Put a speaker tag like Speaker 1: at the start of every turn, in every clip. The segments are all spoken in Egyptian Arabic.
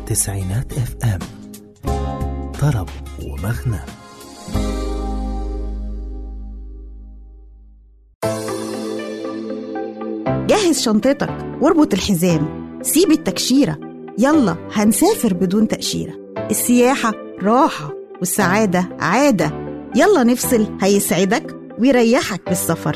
Speaker 1: تسعينات اف ام طرب ومغنى
Speaker 2: جهز شنطتك واربط الحزام سيب التكشيرة يلا هنسافر بدون تأشيرة السياحة راحة والسعادة عادة يلا نفصل هيسعدك ويريحك بالسفر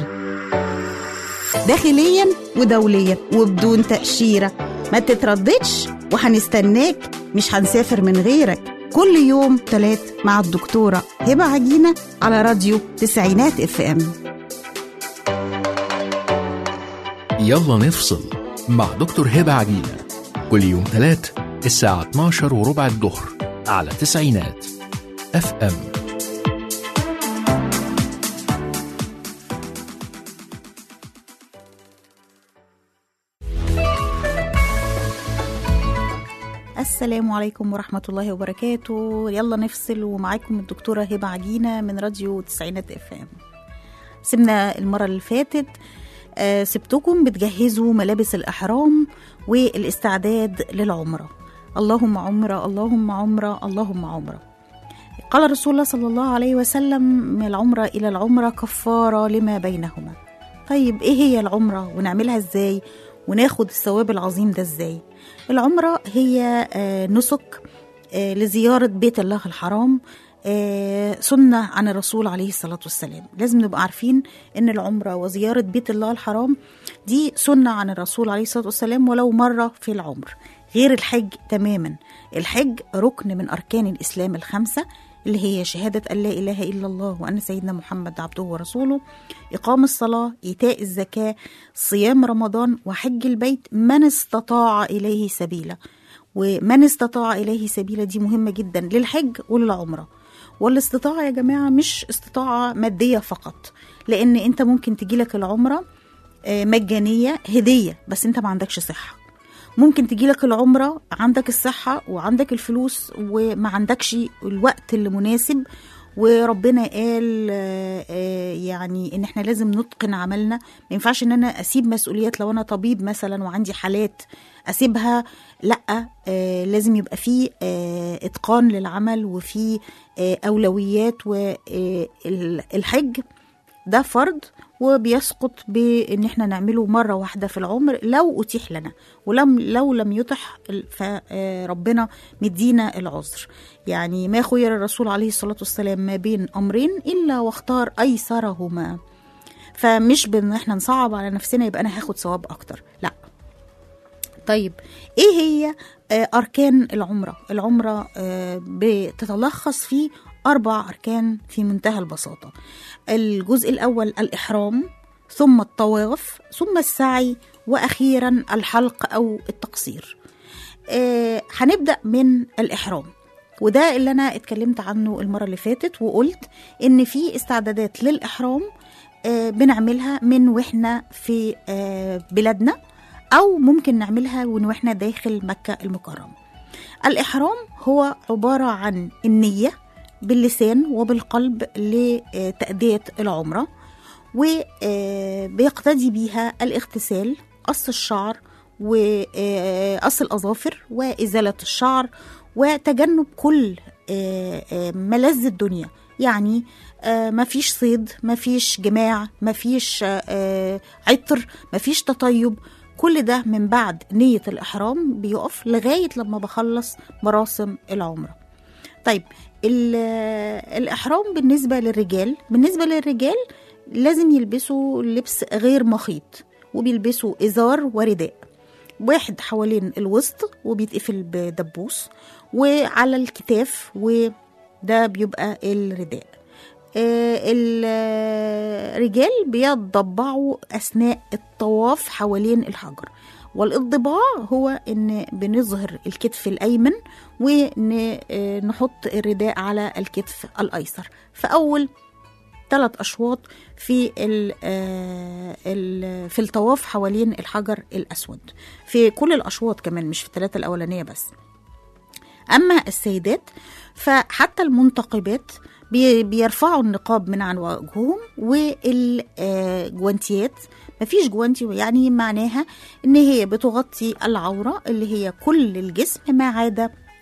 Speaker 2: داخليا ودوليا وبدون تأشيرة ما تترددش وهنستناك مش هنسافر من غيرك كل يوم تلات مع الدكتورة هبة عجينة على راديو تسعينات اف ام
Speaker 3: يلا نفصل مع دكتور هبة عجينة كل يوم تلات الساعة 12 وربع الظهر على تسعينات اف ام
Speaker 2: السلام عليكم ورحمة الله وبركاته يلا نفصل ومعاكم الدكتورة هبة عجينة من راديو تسعينات اف ام سيبنا المرة اللي فاتت آه سبتكم بتجهزوا ملابس الإحرام والاستعداد للعمرة اللهم عمرة اللهم عمرة اللهم عمرة قال رسول الله صلى الله عليه وسلم من العمرة إلى العمرة كفارة لما بينهما طيب إيه هي العمرة ونعملها إزاي وناخد الثواب العظيم ده إزاي العمرة هي آه نسك آه لزيارة بيت الله الحرام آه سنة عن الرسول عليه الصلاة والسلام لازم نبقى عارفين أن العمرة وزيارة بيت الله الحرام دي سنة عن الرسول عليه الصلاة والسلام ولو مرة في العمر غير الحج تماما الحج ركن من أركان الإسلام الخمسة اللي هي شهادة أن لا إله إلا الله وأن سيدنا محمد عبده ورسوله إقام الصلاة إيتاء الزكاة صيام رمضان وحج البيت من استطاع إليه سبيلا ومن استطاع إليه سبيلا دي مهمة جدا للحج وللعمرة والاستطاعة يا جماعة مش استطاعة مادية فقط لأن أنت ممكن تجيلك العمرة مجانية هدية بس أنت ما عندكش صحة ممكن تجيلك العمرة عندك الصحة وعندك الفلوس وما عندكش الوقت اللي مناسب وربنا قال يعني ان احنا لازم نتقن عملنا ما ينفعش ان انا اسيب مسؤوليات لو انا طبيب مثلا وعندي حالات اسيبها لا لازم يبقى في اتقان للعمل وفي اولويات والحج ده فرض وبيسقط بان احنا نعمله مره واحده في العمر لو اتيح لنا ولم لو لم يتح فربنا مدينا العذر يعني ما خير الرسول عليه الصلاه والسلام ما بين امرين الا واختار ايسرهما فمش بان احنا نصعب على نفسنا يبقى انا هاخد ثواب اكتر لا طيب ايه هي اركان العمره العمره بتتلخص في أربع أركان في منتهى البساطة الجزء الأول الإحرام ثم الطواف ثم السعي وأخيرا الحلق أو التقصير آه هنبدأ من الإحرام وده اللي أنا اتكلمت عنه المرة اللي فاتت وقلت إن في استعدادات للإحرام آه بنعملها من وإحنا في آه بلادنا أو ممكن نعملها من وإحنا داخل مكة المكرمة الإحرام هو عبارة عن النية باللسان وبالقلب لتأدية العمرة وبيقتدي بيها الاغتسال قص الشعر وقص الأظافر وإزالة الشعر وتجنب كل ملذ الدنيا يعني مفيش صيد مفيش جماع مفيش عطر مفيش تطيب كل ده من بعد نية الإحرام بيقف لغاية لما بخلص مراسم العمرة طيب الإحرام بالنسبة للرجال بالنسبة للرجال لازم يلبسوا لبس غير مخيط وبيلبسوا إزار ورداء واحد حوالين الوسط وبيتقفل بدبوس وعلى الكتاف وده بيبقى الرداء الرجال بيتضبعوا أثناء الطواف حوالين الحجر والانضباع هو ان بنظهر الكتف الايمن ونحط الرداء على الكتف الايسر فاول ثلاث اشواط في ال في الطواف حوالين الحجر الاسود في كل الاشواط كمان مش في الثلاثه الاولانيه بس اما السيدات فحتى المنتقبات بيرفعوا النقاب من عن وجههم والجوانتيات مفيش جوانتي يعني معناها ان هي بتغطي العورة اللي هي كل الجسم ما عدا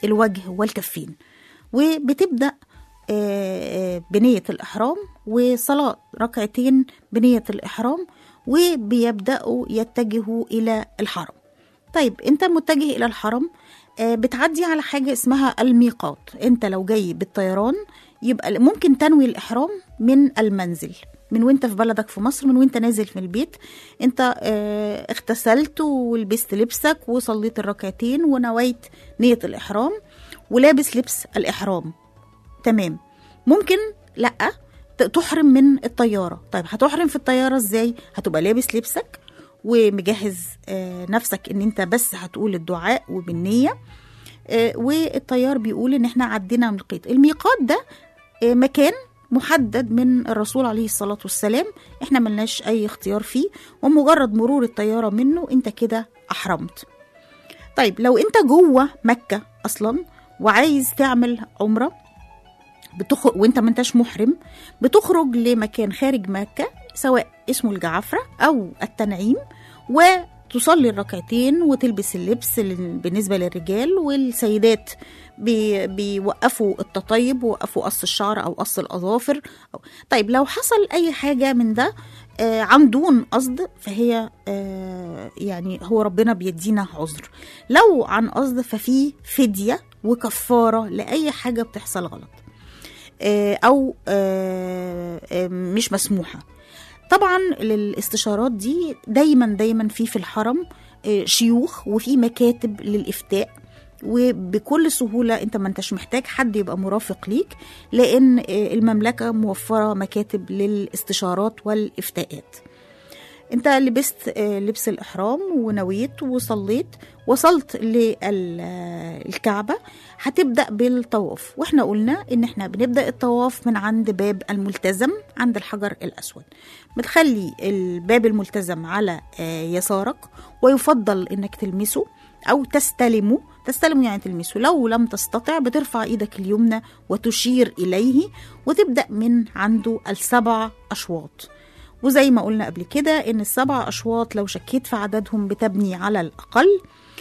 Speaker 2: الوجه والكفين وبتبدأ آه، آه، بنية الإحرام وصلاة ركعتين بنية الإحرام وبيبدأوا يتجهوا إلى الحرم طيب أنت متجه إلى الحرم آه، بتعدي على حاجة اسمها الميقات أنت لو جاي بالطيران يبقى ممكن تنوي الإحرام من المنزل من وانت في بلدك في مصر من وانت نازل في البيت انت آه، اغتسلت ولبست لبسك وصليت الركعتين ونويت نية الإحرام ولابس لبس الإحرام تمام ممكن لا ت- تحرم من الطياره طيب هتحرم في الطياره ازاي هتبقى لابس لبسك ومجهز آه، نفسك ان انت بس هتقول الدعاء وبالنيه آه، والطيار بيقول ان احنا عدينا ميقات الميقات ده آه، مكان محدد من الرسول عليه الصلاة والسلام احنا ملناش اي اختيار فيه ومجرد مرور الطيارة منه انت كده احرمت طيب لو انت جوه مكة اصلا وعايز تعمل عمرة بتخرج وانت ما انتش محرم بتخرج لمكان خارج مكة سواء اسمه الجعفرة او التنعيم وتصلي الركعتين وتلبس اللبس لل- بالنسبة للرجال والسيدات بي بيوقفوا التطيب ووقفوا قص الشعر او قص الاظافر أو طيب لو حصل اي حاجة من ده آه، عن دون قصد فهي آه، يعني هو ربنا بيدينا عذر لو عن قصد ففي فدية وكفارة لأي حاجة بتحصل غلط آه، او آه، آه، مش مسموحه طبعا للاستشارات دي دايما دايما في في الحرم آه، شيوخ وفي مكاتب للافتاء وبكل سهولة انت ما انتش محتاج حد يبقى مرافق ليك لان آه، المملكة موفرة مكاتب للاستشارات والافتاءات انت لبست آه، لبس الاحرام ونويت وصليت وصلت للكعبه هتبدا بالطواف واحنا قلنا ان احنا بنبدا الطواف من عند باب الملتزم عند الحجر الاسود بتخلي الباب الملتزم على آه، يسارك ويفضل انك تلمسه او تستلمه تستلمه يعني تلمسه لو لم تستطع بترفع ايدك اليمنى وتشير اليه وتبدا من عنده السبع اشواط وزي ما قلنا قبل كده ان السبع اشواط لو شكيت في عددهم بتبني على الاقل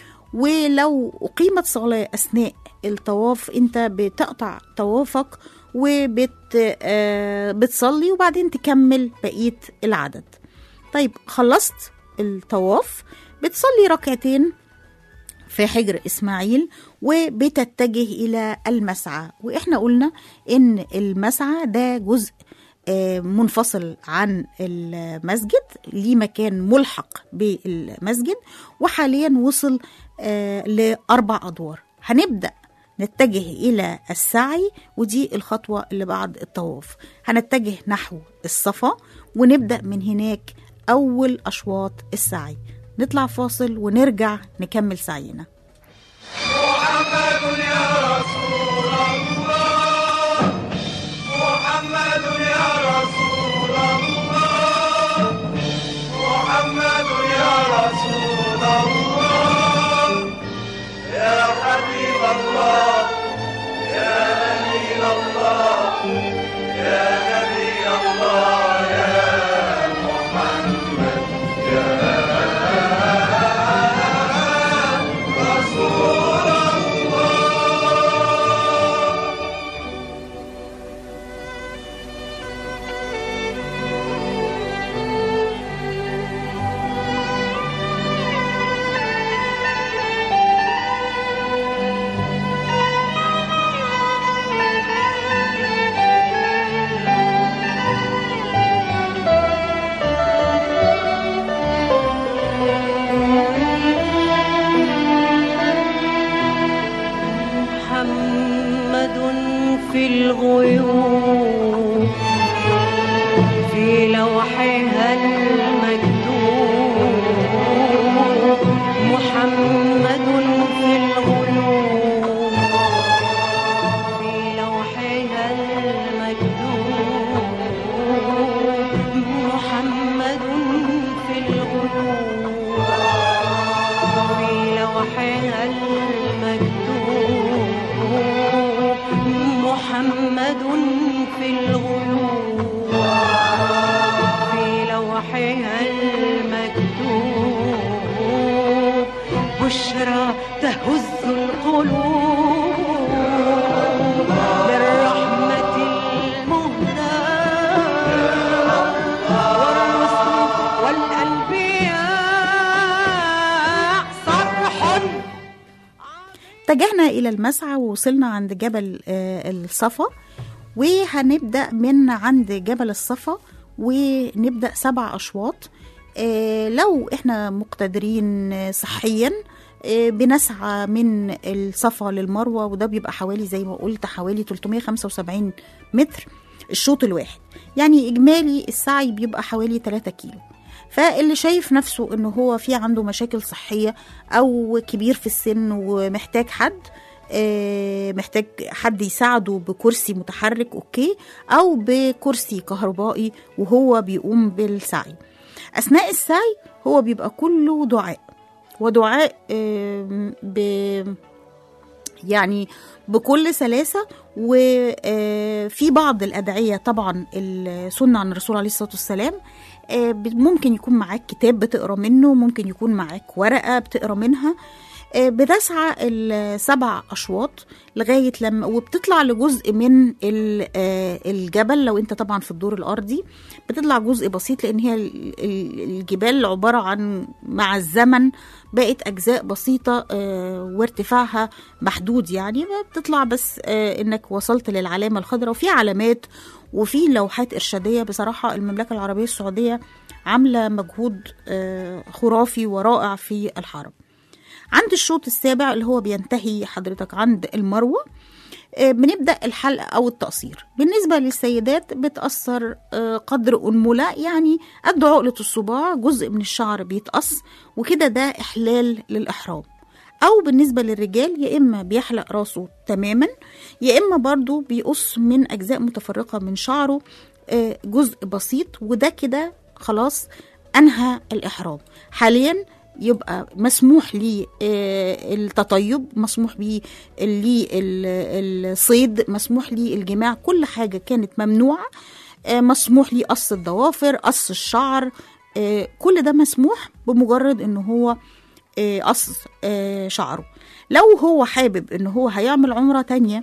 Speaker 2: ولو اقيمت صلاه اثناء الطواف انت بتقطع طوافك وبت آه، بتصلي وبعدين تكمل بقيه العدد طيب خلصت الطواف بتصلي ركعتين في حجر اسماعيل وبتتجه الى المسعى واحنا قلنا ان المسعى ده جزء آه، منفصل عن المسجد ليه مكان ملحق بالمسجد وحاليا وصل آه، لأربع أدوار هنبدأ نتجه إلى السعي ودي الخطوة اللي بعد الطواف هنتجه نحو الصفا ونبدأ من هناك أول أشواط السعي نطلع فاصل ونرجع نكمل سعينا
Speaker 4: محمد يا رسول الله محمد يا رسول الله محمد يا رسول الله يا حبيب الله يا أمين الله يا نبي الله يا محمد يا رسول
Speaker 5: محمد في الغيوب في لوحها المكتوب محمد في الغيوب في لوحها المكتوب محمد في الغيوب في لوحها المكتوب محمد
Speaker 2: اتجهنا إلى المسعى ووصلنا عند جبل آه، الصفا وهنبدأ من عند جبل الصفا ونبدأ سبع أشواط آه، لو احنا مقتدرين آه، صحيا آه، بنسعى من الصفا للمروة وده بيبقى حوالي زي ما قلت حوالي 375 متر الشوط الواحد يعني إجمالي السعي بيبقى حوالي 3 كيلو فاللي شايف نفسه انه هو في عنده مشاكل صحية او كبير في السن ومحتاج حد آه، محتاج حد يساعده بكرسي متحرك اوكي او بكرسي كهربائي وهو بيقوم بالسعي اثناء السعي هو بيبقى كله دعاء ودعاء آم، ب يعني بكل سلاسة وفي بعض الأدعية طبعا السنة عن الرسول عليه الصلاة والسلام آه، بت- ممكن يكون معاك كتاب بتقرا منه ممكن يكون معاك ورقة بتقرا منها آه، بتسعى السبع أشواط لغاية لما وبتطلع لجزء من ال- آه، الجبل لو انت طبعا في الدور الأرضي بتطلع جزء بسيط لأن هي ال- ال- الجبال عبارة عن مع الزمن بقت أجزاء بسيطة آه، وارتفاعها محدود يعني بتطلع بس آه، إنك وصلت للعلامة الخضراء وفي علامات وفي لوحات إرشادية بصراحة المملكة العربية السعودية عاملة مجهود آه، خرافي ورائع في الحرم عند الشوط السابع اللي هو بينتهي حضرتك عند المروة آه، بنبدأ الحلق أو التقصير بالنسبة للسيدات بتأثر آه، قدر أنملة يعني قد عقلة الصباع جزء من الشعر بيتقص وكده ده إحلال للإحرام أو بالنسبة للرجال يا إما بيحلق راسه تماما يا إما برضو بيقص من أجزاء متفرقة من شعره آه، جزء بسيط وده كده خلاص أنهى الإحرام حاليا يبقى مسموح لي آه، التطيب مسموح لي لي ال- الصيد مسموح لي الجماع كل حاجة كانت ممنوعة آه، مسموح لي قص الضوافر قص الشعر آه، كل ده مسموح بمجرد ان هو آه، قص آه، شعره لو هو حابب ان هو هيعمل عمرة تانية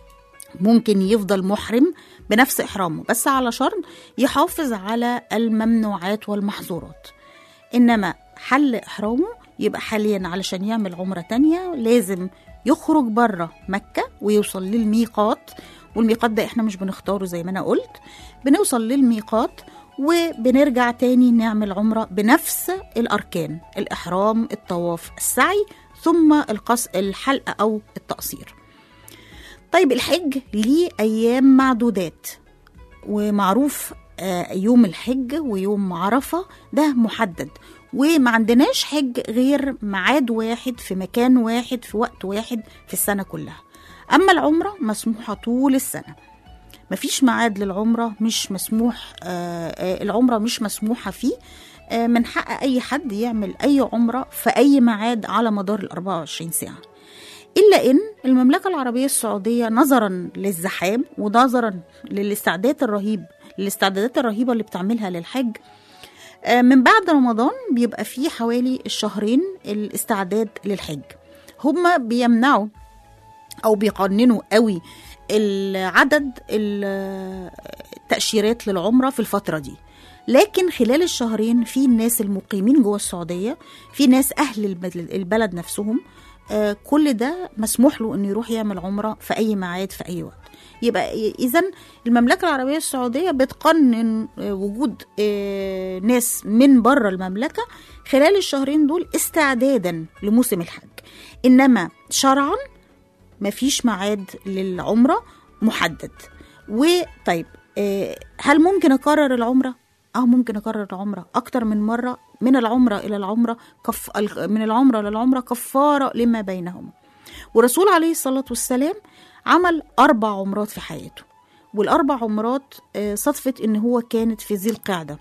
Speaker 2: ممكن يفضل محرم بنفس إحرامه بس على شرط يحافظ على الممنوعات والمحظورات إنما حل إحرامه يبقى حاليا علشان يعمل عمرة تانية لازم يخرج بره مكة ويوصل للميقات والميقات ده احنا مش بنختاره زي ما انا قلت بنوصل للميقات وبنرجع تاني نعمل عمرة بنفس الأركان الإحرام الطواف السعي ثم القص الحلقة أو التقصير طيب الحج ليه أيام معدودات ومعروف آه، يوم الحج ويوم عرفة ده محدد وما عندناش حج غير ميعاد واحد في مكان واحد في وقت واحد في السنة كلها أما العمرة مسموحة طول السنة مفيش ميعاد للعمرة مش مسموح آه، آه، العمرة مش مسموحة فيه آه، من حق أي حد يعمل أي عمرة في أي ميعاد على مدار ال 24 ساعة إلا إن المملكة العربية السعودية نظرا للزحام ونظرا للاستعداد الرهيب الاستعدادات الرهيبة اللي بتعملها للحج آه، من بعد رمضان بيبقى فيه حوالي الشهرين الاستعداد للحج هما بيمنعوا او بيقننوا قوي العدد التأشيرات للعمرة في الفترة دي لكن خلال الشهرين في الناس المقيمين جوه السعودية في ناس أهل البلد, البلد نفسهم آه، كل ده مسموح له انه يروح يعمل عمرة في أي ميعاد في أي وقت يبقى إذا المملكة العربية السعودية بتقنن آه، وجود آه، ناس من بره المملكة خلال الشهرين دول استعدادا لموسم الحج إنما شرعا مفيش ميعاد للعمرة محدد وطيب آه، هل ممكن أكرر العمرة؟ اه ممكن اكرر العمره اكتر من مره من العمره الى العمره كف من العمره للعمره كفاره لما بينهما والرسول عليه الصلاه والسلام عمل اربع عمرات في حياته والاربع عمرات آه، صدفت ان هو كانت في ذي القعده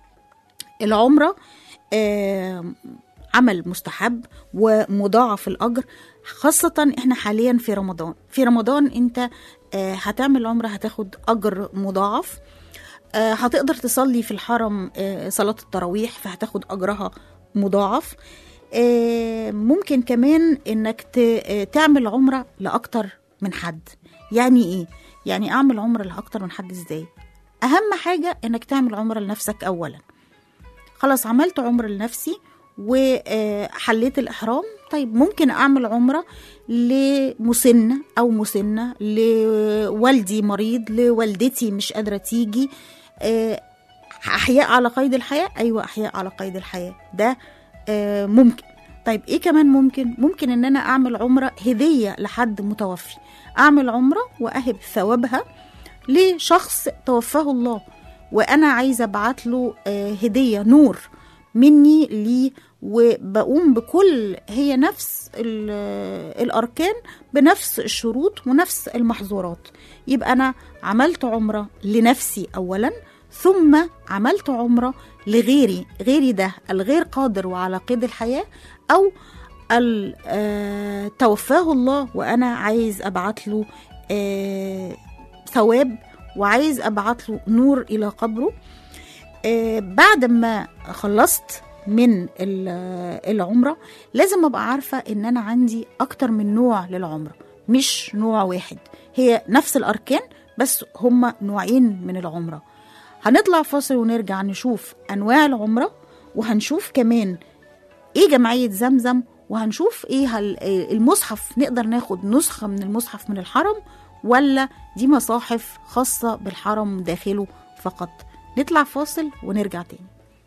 Speaker 2: العمره آه، عمل مستحب ومضاعف الاجر خاصة احنا حاليا في رمضان في رمضان انت آه، هتعمل عمرة هتاخد اجر مضاعف آه، هتقدر تصلي في الحرم آه، صلاة التراويح فهتاخد أجرها مضاعف آه، ممكن كمان انك ت- آه، تعمل عمرة لأكتر من حد يعني ايه؟ يعني اعمل عمرة لأكتر من حد ازاي؟ أهم حاجة انك تعمل عمرة لنفسك أولا خلاص عملت عمرة لنفسي وحليت الإحرام طيب ممكن أعمل عمرة لمسنة أو مسنة لوالدي مريض لوالدتي مش قادرة تيجي آه، أحياء على قيد الحياة أيوة أحياء على قيد الحياة ده آه، ممكن طيب ايه كمان ممكن ممكن ان انا اعمل عمره هديه لحد متوفي اعمل عمره واهب ثوابها لشخص توفاه الله وانا عايزه ابعت له آه، هديه نور مني ليه وبقوم بكل هي نفس ال- آه، الاركان بنفس الشروط ونفس المحظورات يبقى انا عملت عمره لنفسي اولا ثم عملت عمره لغيري غيري ده الغير قادر وعلى قيد الحياه او ال- آه، توفاه الله وانا عايز ابعت له آه، ثواب وعايز ابعت له نور الى قبره آه، بعد ما خلصت من ال- آه، العمره لازم ابقى عارفه ان انا عندي اكتر من نوع للعمره مش نوع واحد هي نفس الاركان بس هما نوعين من العمره هنطلع فاصل ونرجع نشوف انواع العمره وهنشوف كمان ايه جمعيه زمزم وهنشوف ايه هل إيه المصحف نقدر ناخد نسخه من المصحف من الحرم ولا دي مصاحف خاصه بالحرم داخله فقط نطلع فاصل ونرجع تاني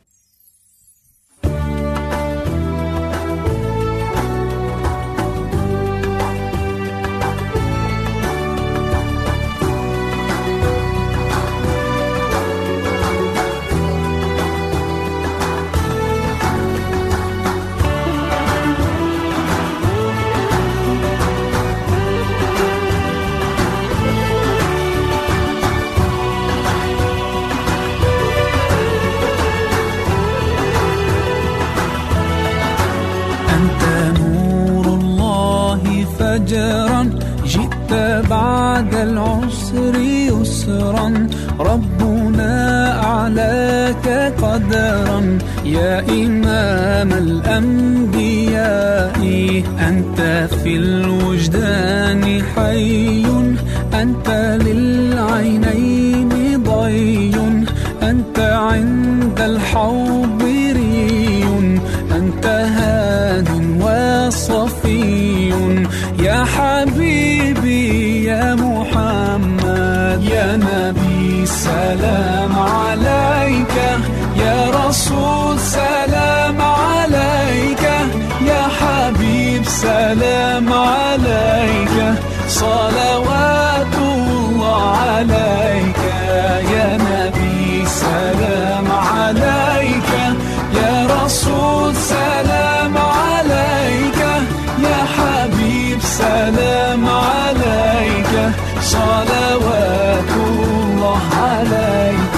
Speaker 6: أنت نور الله فجرا جئت بعد العسر يسرا ربنا أعلاك قدرا يا إمام الأنبياء أنت في الوجدان حي أنت للعينين ضي أنت عند الحوض ري أنت هاد وصفي يا حبيبي يا محمد يا نبي سلام عليك يا رسول سلام عليك يا حبيب سلام عليك صلوات الله عليك يا نبي سلام عليك يا رسول سلام عليك يا حبيب سلام عليك صلوات الله عليك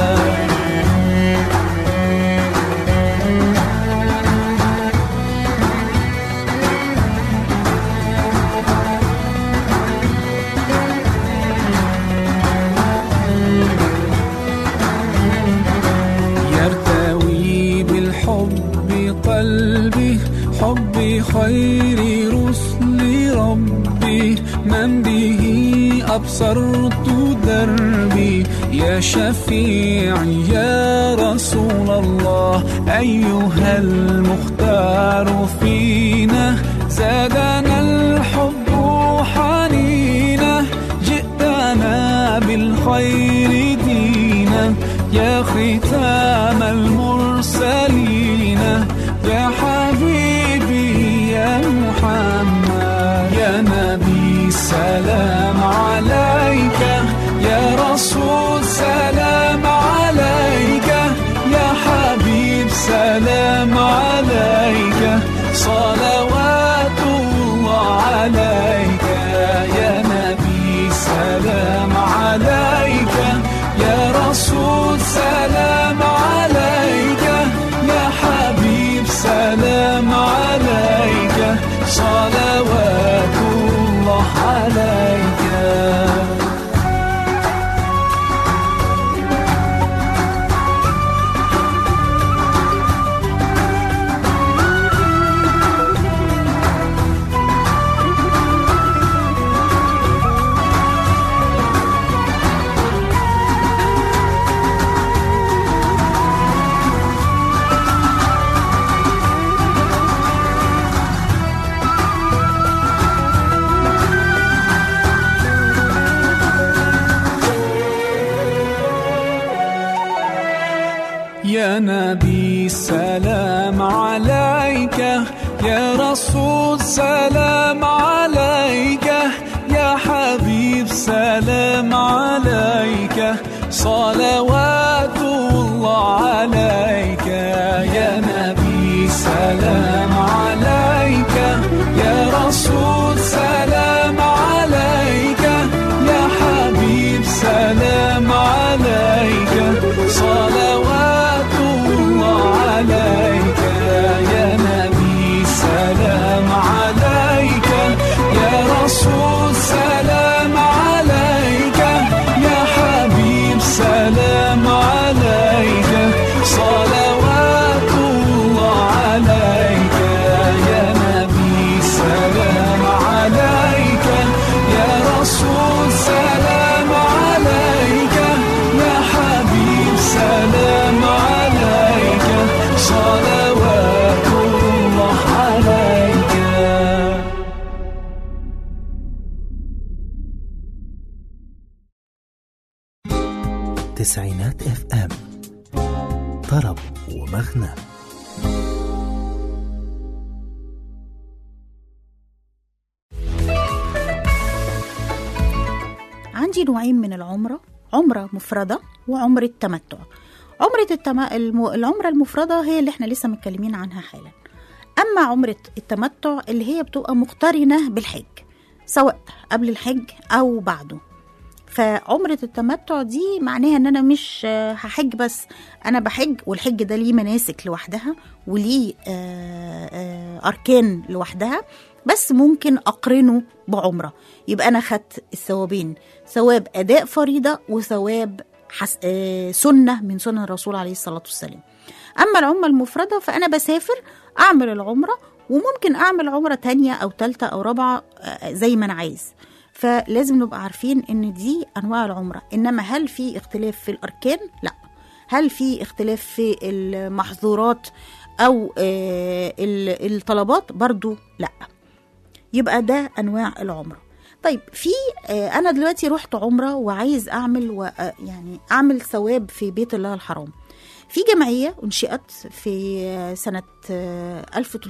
Speaker 6: يرتوي بالحب قلبي حب خير رسل ربي من به أبصرت دربي يا شفيعي يا رسول الله أيها المختار فينا زادنا الحب حنينا جئتنا بالخير دينا يا ختام المرسلين يا حبيبي يا محمد يا نبي سلام عليك يا رسول سلام عليك يا حبيب سلام عليك صلوات الله عليك يا نبي سلام عليك يا رسول سلام عليك يا حبيب سلام عليك صلوات الله عليك يا رسول سلام عليك يا حبيب سلام عليك صلوات الله عليك يا نبي سلام عليك يا رسول سلام عليك يا حبيب سلام عليك صلوات الله عليك يا نبي سلام عليك يا رسول سلام عليك يا حبيب سلام عليك صلوات الله عليك يا نبي سلام عليك يا رسول سلام عليك يا حبيب سلام عليك صلوات الله عليك
Speaker 1: تسعينات اف ام طرب ومغنى
Speaker 2: عندي نوعين من العمرة عمرة مفردة وعمرة تمتع عمرة التم... الم... العمرة المفردة هي اللي احنا لسه متكلمين عنها حالا أما عمرة التمتع اللي هي بتبقى مقترنة بالحج سواء قبل الحج أو بعده فعمرة التمتع دي معناها ان انا مش آه، هحج بس انا بحج والحج ده ليه مناسك لوحدها وليه آه، آه، اركان لوحدها بس ممكن اقرنه بعمرة يبقى انا خدت الثوابين ثواب اداء فريضة وثواب حس... آه، سنة من سنن الرسول عليه الصلاة والسلام اما العمرة المفردة فانا بسافر اعمل العمرة وممكن اعمل عمرة تانية او تالتة او رابعة آه، زي ما انا عايز فلازم نبقى عارفين ان دي انواع العمره انما هل في اختلاف في الاركان لا هل في اختلاف في المحظورات او آه، ال- الطلبات برضو لا يبقى ده انواع العمره طيب في آه، انا دلوقتي رحت عمره وعايز اعمل و آه، يعني اعمل ثواب في بيت الله الحرام في جمعيه انشئت في آه، سنه آه،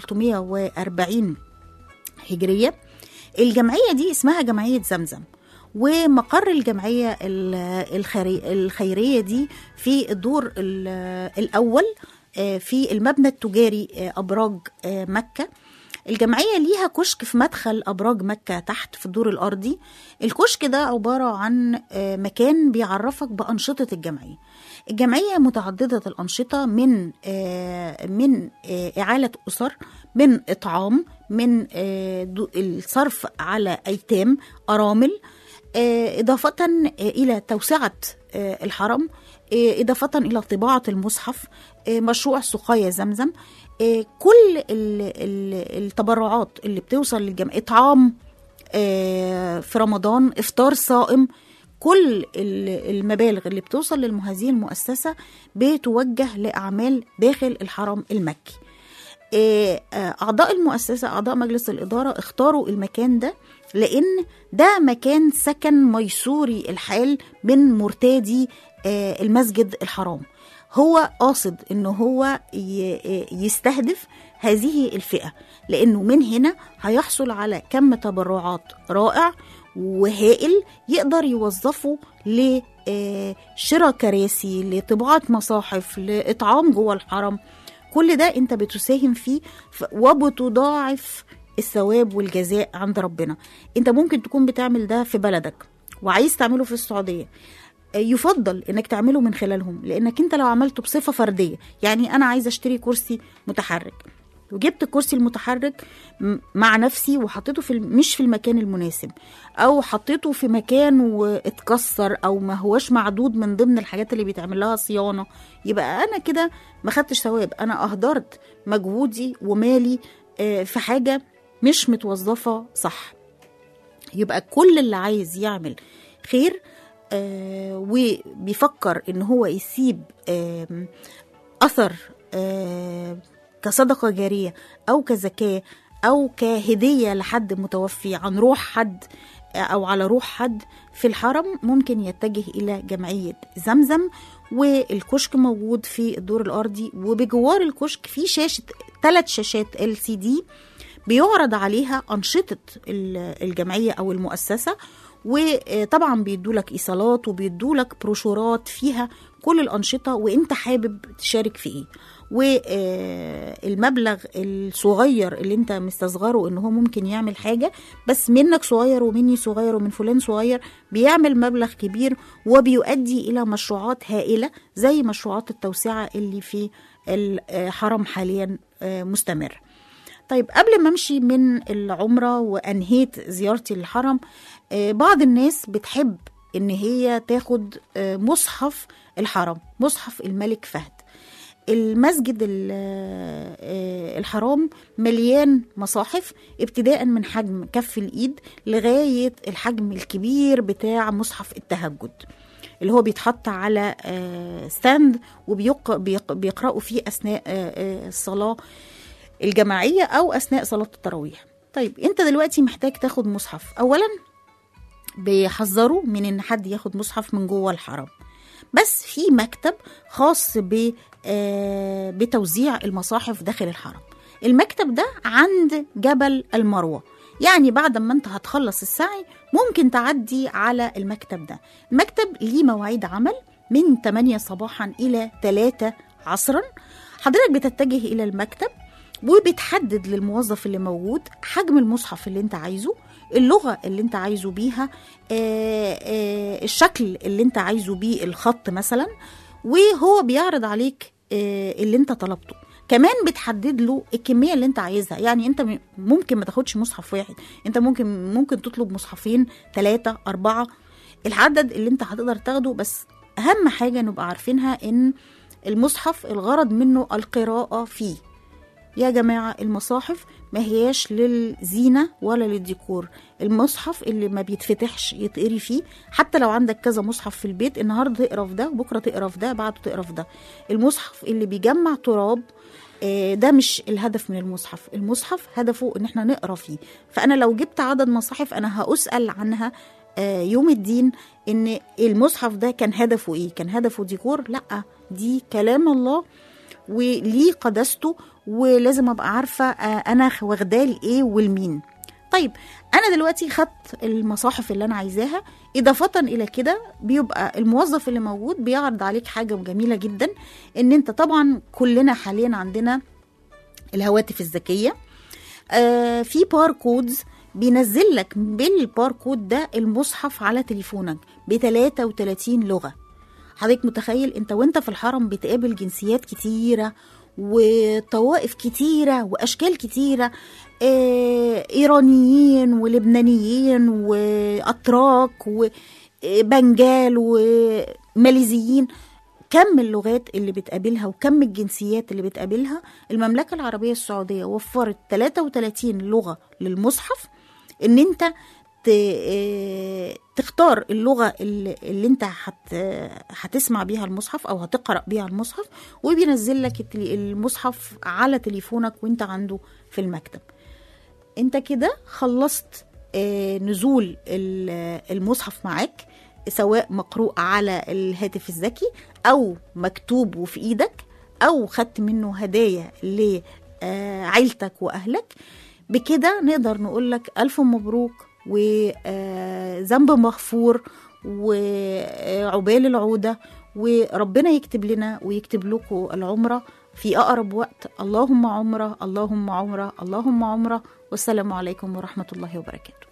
Speaker 2: 1340 هجريه الجمعيه دي اسمها جمعيه زمزم ومقر الجمعيه ال- الخيري- الخيريه دي في الدور ال- الاول آه، في المبنى التجاري آه، ابراج آه، مكه الجمعية ليها كشك في مدخل أبراج مكة تحت في الدور الأرضي الكشك ده عبارة عن آه، مكان بيعرفك بأنشطة الجمعية الجمعية متعددة الأنشطة من آه، من آه، إعالة أسر من إطعام من آه، دو- الصرف على أيتام أرامل آه، إضافة آه، إلى توسعة آه، الحرم آه، إضافة إلى طباعة المصحف آه، مشروع سقايا زمزم آه، كل ال- ال- التبرعات اللي بتوصل للجمعية إطعام آه، في رمضان إفطار صائم كل ال- المبالغ اللي بتوصل لهذه المؤسسة بتوجه لأعمال داخل الحرم المكي آه، آه، أعضاء المؤسسة أعضاء مجلس الإدارة اختاروا المكان ده لأن ده مكان سكن ميسوري الحال من مرتادي آه، المسجد الحرام هو قاصد ان هو ي- يستهدف هذه الفئة لأنه من هنا هيحصل على كم تبرعات رائع وهائل يقدر يوظفه لشراء كراسي لطباعة مصاحف لإطعام جوه الحرم كل ده انت بتساهم فيه ف- وبتضاعف الثواب والجزاء عند ربنا انت ممكن تكون بتعمل ده في بلدك وعايز تعمله في السعودية يفضل انك تعمله من خلالهم لانك انت لو عملته بصفه فرديه يعني انا عايزه اشتري كرسي متحرك وجبت الكرسي المتحرك م- مع نفسي وحطيته في الم- مش في المكان المناسب او حطيته في مكان واتكسر او ما هوش معدود من ضمن الحاجات اللي بيتعمل لها صيانه يبقى انا كده ما خدتش ثواب انا اهدرت مجهودي ومالي آه، في حاجه مش متوظفه صح يبقى كل اللي عايز يعمل خير آه وبيفكر ان هو يسيب آم، اثر آه كصدقه جاريه او كزكاه او كهديه لحد متوفي عن روح حد او على روح حد في الحرم ممكن يتجه الى جمعيه زمزم والكشك موجود في الدور الارضي وبجوار الكشك في شاشه ثلاث شاشات ال سي دي بيعرض عليها انشطه ال- الجمعيه او المؤسسه وطبعا بيدولك ايصالات وبيدولك بروشورات فيها كل الانشطه وانت حابب تشارك في ايه والمبلغ الصغير اللي انت مستصغره ان هو ممكن يعمل حاجه بس منك صغير ومني صغير ومن فلان صغير بيعمل مبلغ كبير وبيؤدي الى مشروعات هائله زي مشروعات التوسعه اللي في الحرم حاليا آه، مستمر طيب قبل ما امشي من العمره وانهيت زيارتي للحرم آه، بعض الناس بتحب ان هي تاخد آه، مصحف الحرم مصحف الملك فهد المسجد ال- آه، الحرام مليان مصاحف ابتداء من حجم كف الايد لغايه الحجم الكبير بتاع مصحف التهجد اللي هو بيتحط على آه، ستاند وبيقرأوا فيه اثناء آه، آه، الصلاه الجماعيه او اثناء صلاه التراويح طيب انت دلوقتي محتاج تاخد مصحف اولا بيحذروا من ان حد ياخد مصحف من جوه الحرم بس في مكتب خاص ب آه، بتوزيع المصاحف داخل الحرم المكتب ده عند جبل المروه يعني بعد ما انت هتخلص السعي ممكن تعدي على المكتب ده المكتب ليه مواعيد عمل من 8 صباحا الى 3 عصرا حضرتك بتتجه الى المكتب وبتحدد للموظف اللي موجود حجم المصحف اللي انت عايزه اللغة اللي انت عايزه بيها آه، آه، الشكل اللي انت عايزه بيه الخط مثلا وهو بيعرض عليك آه، اللي انت طلبته كمان بتحدد له الكميه اللي انت عايزها يعني انت م- ممكن ما تاخدش مصحف واحد انت ممكن ممكن تطلب مصحفين ثلاثة أربعة العدد اللي انت هتقدر تاخده بس أهم حاجة نبقى عارفينها إن المصحف الغرض منه القراءة فيه يا جماعة المصاحف ما هياش للزينة ولا للديكور المصحف اللي ما بيتفتحش يتقري فيه حتى لو عندك كذا مصحف في البيت النهاردة تقرا في ده بكرة تقرا في ده بعده تقرا في ده المصحف اللي بيجمع تراب آه، ده مش الهدف من المصحف المصحف هدفه ان احنا نقرا فيه فانا لو جبت عدد مصاحف انا هأسأل عنها آه، يوم الدين ان المصحف ده كان هدفه ايه كان هدفه ديكور لا دي كلام الله وليه قداسته ولازم ابقى عارفه آه، انا واخداه لايه والمين طيب انا دلوقتي خدت المصاحف اللي انا عايزاها اضافه الى كده بيبقى الموظف اللي موجود بيعرض عليك حاجه جميله جدا ان انت طبعا كلنا حاليا عندنا الهواتف الذكيه آه في باركودز بينزل لك بالباركود ده المصحف على تليفونك ب 33 لغه حضرتك متخيل انت وانت في الحرم بتقابل جنسيات كتيره وطوائف كتيره واشكال كتيره آه، ايرانيين ولبنانيين واتراك وبنجال وماليزيين كم اللغات اللي بتقابلها وكم الجنسيات اللي بتقابلها المملكة العربية السعودية وفرت 33 لغة للمصحف ان انت ت- آه، تختار اللغة اللي, اللي انت هت هتسمع بيها المصحف او هتقرأ بيها المصحف وبينزل لك التلي- المصحف على تليفونك وانت عنده في المكتب انت كده خلصت آه، نزول ال- المصحف معاك سواء مقروء على الهاتف الذكي او مكتوب وفي ايدك او خدت منه هدايا لعيلتك واهلك بكده نقدر نقول لك الف مبروك وذنب مغفور وعبال العوده وربنا يكتب لنا ويكتب لكم العمره في اقرب وقت اللهم عمره اللهم عمره اللهم عمره والسلام عليكم ورحمه الله وبركاته